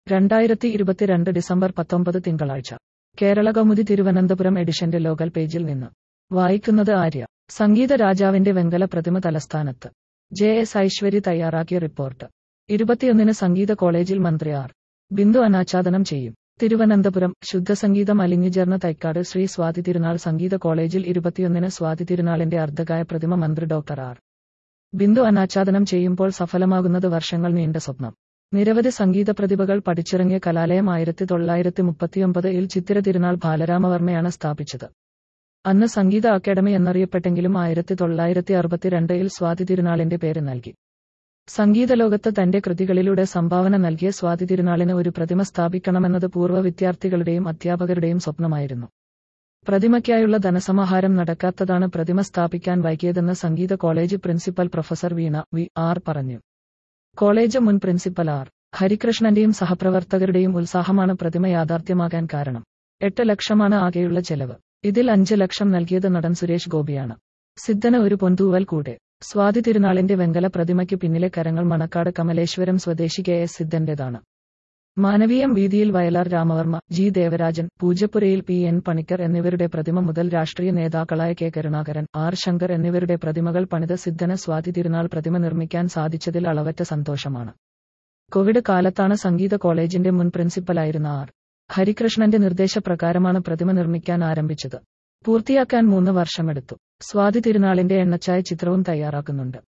രണ്ടായിരത്തി ഇരുപത്തിരണ്ട് ഡിസംബർ പത്തൊമ്പത് തിങ്കളാഴ്ച കേരള കൗമുദി തിരുവനന്തപുരം എഡിഷന്റെ ലോകൽ പേജിൽ നിന്ന് വായിക്കുന്നത് ആര്യ സംഗീത രാജാവിന്റെ വെങ്കല പ്രതിമ തലസ്ഥാനത്ത് ജെ എസ് ഐശ്വരി തയ്യാറാക്കിയ റിപ്പോർട്ട് ഇരുപത്തിയൊന്നിന് സംഗീത കോളേജിൽ മന്ത്രി ആർ ബിന്ദു അനാച്ഛാദനം ചെയ്യും തിരുവനന്തപുരം ശുദ്ധസംഗീതം അലിഞ്ഞുചേർന്ന തൈക്കാട് ശ്രീ സ്വാതി തിരുനാൾ സംഗീത കോളേജിൽ ഇരുപത്തിയൊന്നിന് സ്വാതി തിരുനാളിന്റെ അർദ്ധകായ പ്രതിമ മന്ത്രി ഡോക്ടർ ആർ ബിന്ദു അനാച്ഛാദനം ചെയ്യുമ്പോൾ സഫലമാകുന്നത് വർഷങ്ങൾ നീണ്ട സ്വപ്നം നിരവധി സംഗീത പ്രതിഭകൾ പഠിച്ചിറങ്ങിയ കലാലയം ആയിരത്തി തൊള്ളായിരത്തി മുപ്പത്തിയൊമ്പതിൽ ചിത്തിര തിരുനാൾ ബാലരാമവർമ്മയാണ് സ്ഥാപിച്ചത് അന്ന് സംഗീത അക്കാദമി എന്നറിയപ്പെട്ടെങ്കിലും ആയിരത്തി തൊള്ളായിരത്തി അറുപത്തിരണ്ടിൽ സ്വാതി തിരുനാളിന്റെ പേര് നൽകി സംഗീത ലോകത്ത് തന്റെ കൃതികളിലൂടെ സംഭാവന നൽകിയ സ്വാതി തിരുനാളിന് ഒരു പ്രതിമ സ്ഥാപിക്കണമെന്നത് പൂർവ്വ വിദ്യാർത്ഥികളുടെയും അധ്യാപകരുടെയും സ്വപ്നമായിരുന്നു പ്രതിമയ്ക്കായുള്ള ധനസമാഹാരം നടക്കാത്തതാണ് പ്രതിമ സ്ഥാപിക്കാൻ വൈകിയതെന്ന് സംഗീത college principal professor Veena V R പറഞ്ഞു കോളേജ് മുൻ പ്രിൻസിപ്പൽ ആർ ഹരികൃഷ്ണന്റെയും സഹപ്രവർത്തകരുടെയും ഉത്സാഹമാണ് പ്രതിമ യാഥാർത്ഥ്യമാകാൻ കാരണം എട്ട് ലക്ഷമാണ് ആകെയുള്ള ചെലവ് ഇതിൽ അഞ്ച് ലക്ഷം നൽകിയത് നടൻ സുരേഷ് ഗോപിയാണ് സിദ്ധന് ഒരു പൊന്തൂവൽ കൂടെ സ്വാതി തിരുനാളിന്റെ വെങ്കല പ്രതിമയ്ക്ക് പിന്നിലെ കരങ്ങൾ മണക്കാട് കമലേശ്വരം സ്വദേശി കെ എസ് സിദ്ധന്റേതാണ് മാനവീയം വീതിയിൽ വയലാർ രാമവർമ്മ ജി ദേവരാജൻ പൂജപ്പുരയിൽ പി എൻ പണിക്കർ എന്നിവരുടെ പ്രതിമ മുതൽ രാഷ്ട്രീയ നേതാക്കളായ കെ കരുണാകരൻ ആർ ശങ്കർ എന്നിവരുടെ പ്രതിമകൾ പണിത സിദ്ധന് സ്വാതി തിരുനാൾ പ്രതിമ നിർമ്മിക്കാൻ സാധിച്ചതിൽ അളവറ്റ സന്തോഷമാണ് കോവിഡ് കാലത്താണ് സംഗീത കോളേജിന്റെ മുൻ പ്രിൻസിപ്പലായിരുന്ന ആർ ഹരികൃഷ്ണന്റെ നിർദ്ദേശപ്രകാരമാണ് പ്രതിമ നിർമ്മിക്കാൻ ആരംഭിച്ചത് പൂർത്തിയാക്കാൻ മൂന്ന് വർഷമെടുത്തു സ്വാതി തിരുനാളിന്റെ എണ്ണച്ചായ ചിത്രവും തയ്യാറാക്കുന്നുണ്ട്